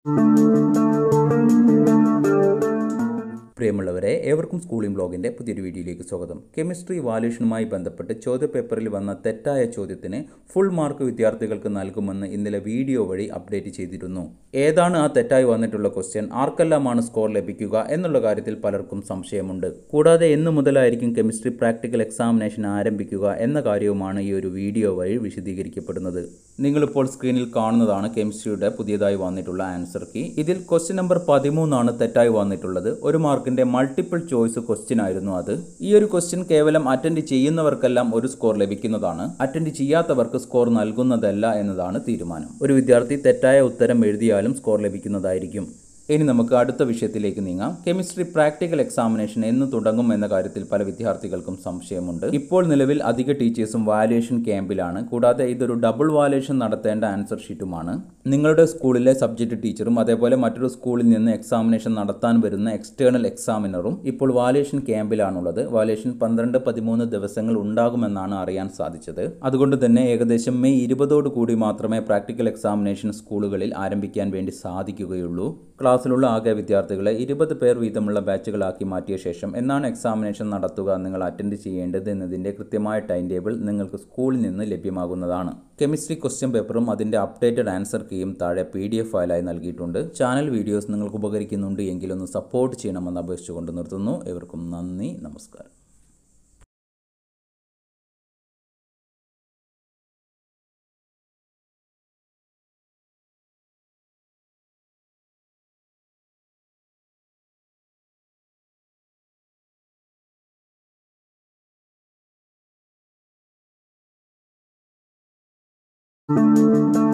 പ്രിയമുള്ളവരെ ഏവർക്കും സ്കൂളിംഗ് ബ്ലോഗിൻ്റെ പുതിയൊരു വീഡിയോയിലേക്ക് സ്വാഗതം കെമിസ്ട്രി വാല്യൂഷനുമായി ബന്ധപ്പെട്ട് ചോദ്യപേപ്പറിൽ വന്ന തെറ്റായ ചോദ്യത്തിന് ഫുൾ മാർക്ക് വിദ്യാർത്ഥികൾക്ക് നൽകുമെന്ന് ഇന്നലെ വീഡിയോ വഴി അപ്ഡേറ്റ് ചെയ്തിരുന്നു ഏതാണ് ആ തെറ്റായി വന്നിട്ടുള്ള ക്വസ്റ്റ്യൻ ആർക്കെല്ലാമാണ് സ്കോർ ലഭിക്കുക എന്നുള്ള കാര്യത്തിൽ പലർക്കും സംശയമുണ്ട് കൂടാതെ എന്നു മുതലായിരിക്കും കെമിസ്ട്രി പ്രാക്ടിക്കൽ എക്സാമിനേഷൻ ആരംഭിക്കുക എന്ന കാര്യവുമാണ് ഈ ഒരു വീഡിയോ വഴി വിശദീകരിക്കപ്പെടുന്നത് നിങ്ങളിപ്പോൾ സ്ക്രീനിൽ കാണുന്നതാണ് കെമിസ്ട്രിയുടെ പുതിയതായി വന്നിട്ടുള്ള ആൻസർ കീ ഇതിൽ ക്വസ്റ്റ്യൻ നമ്പർ പതിമൂന്നാണ് തെറ്റായി വന്നിട്ടുള്ളത് ഒരു മാർക്കിന്റെ മൾട്ടിപ്പിൾ ചോയ്സ് ക്വസ്റ്റ്യൻ ആയിരുന്നു അത് ഈ ഒരു ക്വസ്റ്റ്യൻ കേവലം അറ്റൻഡ് ചെയ്യുന്നവർക്കെല്ലാം ഒരു സ്കോർ ലഭിക്കുന്നതാണ് അറ്റൻഡ് ചെയ്യാത്തവർക്ക് സ്കോർ നൽകുന്നതല്ല എന്നതാണ് തീരുമാനം ഒരു വിദ്യാർത്ഥി തെറ്റായ ഉത്തരം എഴുതിയാലും സ്കോർ ലഭിക്കുന്നതായിരിക്കും ഇനി നമുക്ക് അടുത്ത വിഷയത്തിലേക്ക് നീങ്ങാം കെമിസ്ട്രി പ്രാക്ടിക്കൽ എക്സാമിനേഷൻ എന്ന് തുടങ്ങും എന്ന കാര്യത്തിൽ പല വിദ്യാർത്ഥികൾക്കും സംശയമുണ്ട് ഇപ്പോൾ നിലവിൽ അധിക ടീച്ചേഴ്സും വാല്യുവേഷൻ ക്യാമ്പിലാണ് കൂടാതെ ഇതൊരു ഡബിൾ വാല്യുവേഷൻ നടത്തേണ്ട ആൻസർ ഷീറ്റുമാണ് നിങ്ങളുടെ സ്കൂളിലെ സബ്ജക്ട് ടീച്ചറും അതേപോലെ മറ്റൊരു സ്കൂളിൽ നിന്ന് എക്സാമിനേഷൻ നടത്താൻ വരുന്ന എക്സ്റ്റേണൽ എക്സാമിനറും ഇപ്പോൾ വാല്യുവേഷൻ ക്യാമ്പിലാണുള്ളത് വാല്യുവേഷൻ പന്ത്രണ്ട് പതിമൂന്ന് ദിവസങ്ങൾ ഉണ്ടാകുമെന്നാണ് അറിയാൻ സാധിച്ചത് അതുകൊണ്ട് തന്നെ ഏകദേശം മെയ് ഇരുപതോട് കൂടി മാത്രമേ പ്രാക്ടിക്കൽ എക്സാമിനേഷൻ സ്കൂളുകളിൽ ആരംഭിക്കാൻ വേണ്ടി സാധിക്കുകയുള്ളൂ ക്ലാസ്സിലുള്ള ആകെ വിദ്യാർത്ഥികളെ ഇരുപത് പേർ വീതമുള്ള ബാച്ചുകളാക്കി മാറ്റിയ ശേഷം എന്നാണ് എക്സാമിനേഷൻ നടത്തുക നിങ്ങൾ അറ്റൻഡ് ചെയ്യേണ്ടത് എന്നതിൻ്റെ കൃത്യമായ ടൈം ടേബിൾ നിങ്ങൾക്ക് സ്കൂളിൽ നിന്ന് ലഭ്യമാകുന്നതാണ് കെമിസ്ട്രി ക്വസ്റ്റ്യൻ പേപ്പറും അതിൻ്റെ അപ്ഡേറ്റഡ് ആൻസർ കീയും താഴെ പി ഡി എഫ് ഫയലായി നൽകിയിട്ടുണ്ട് ചാനൽ വീഡിയോസ് നിങ്ങൾക്ക് ഉപകരിക്കുന്നുണ്ട് എങ്കിലൊന്ന് സപ്പോർട്ട് ചെയ്യണമെന്ന് അപേക്ഷിച്ചുകൊണ്ട് നിർത്തുന്നു എവർക്കും നന്ദി നമസ്കാരം thank you